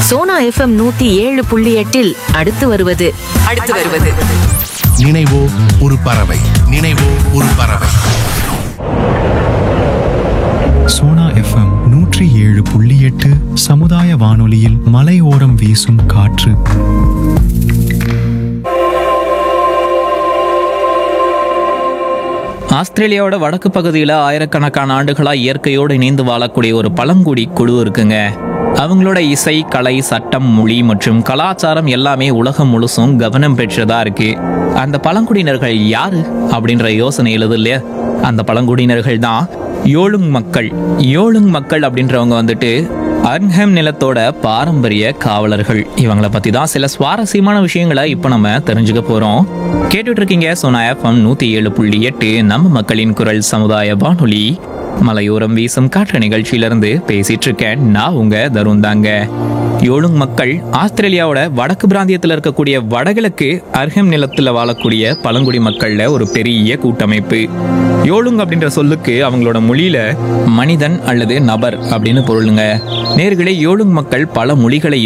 Sona FM நூத்தி ஏழு புள்ளி எட்டில் அடுத்து வருவது அடுத்து வருவது நினைவோ ஒரு பறவை நினைவோ ஒரு பறவை சோனா எஃப்எம் நூற்றி ஏழு புள்ளி எட்டு சமுதாய வானொலியில் மலையோரம் வீசும் காற்று ஆஸ்திரேலியாவோட வடக்கு பகுதியில் ஆயிரக்கணக்கான ஆண்டுகளாக இயற்கையோடு இணைந்து வாழக்கூடிய ஒரு பழங்குடி குழு இருக்குங்க அவங்களோட இசை கலை சட்டம் மொழி மற்றும் கலாச்சாரம் எல்லாமே உலகம் முழுசும் கவனம் பெற்றதா இருக்கு அந்த பழங்குடியினர்கள் யாரு அப்படின்ற யோசனை எழுது இல்லையா அந்த பழங்குடியினர்கள் தான் யோலுங் மக்கள் யோலுங் மக்கள் அப்படின்றவங்க வந்துட்டு அர்ன்ஹெம் நிலத்தோட பாரம்பரிய காவலர்கள் இவங்களை பத்தி தான் சில சுவாரஸ்யமான விஷயங்களை இப்போ நம்ம தெரிஞ்சுக்க போறோம் கேட்டுட்டு இருக்கீங்க சோனா எஃப்எம் நூத்தி ஏழு புள்ளி எட்டு நம்ம மக்களின் குரல் சமுதாய வானொலி மலையோரம் வீசும் காற்று நிகழ்ச்சியிலிருந்து பேசிட்டு இருக்கேன் நான் உங்க தருண் தாங்க யோலுங் மக்கள் ஆஸ்திரேலியாவோட வடக்கு பிராந்தியத்தில் இருக்கக்கூடிய வடகிழக்கு அர்ஹெம் நிலத்தில் வாழக்கூடிய பழங்குடி மக்கள்ல ஒரு பெரிய கூட்டமைப்பு யோலுங் அப்படின்ற சொல்லுக்கு அவங்களோட மொழியில மனிதன் அல்லது நபர் அப்படின்னு பொருளுங்க நேர்களே யோலுங் மக்கள் பல மொழிகளை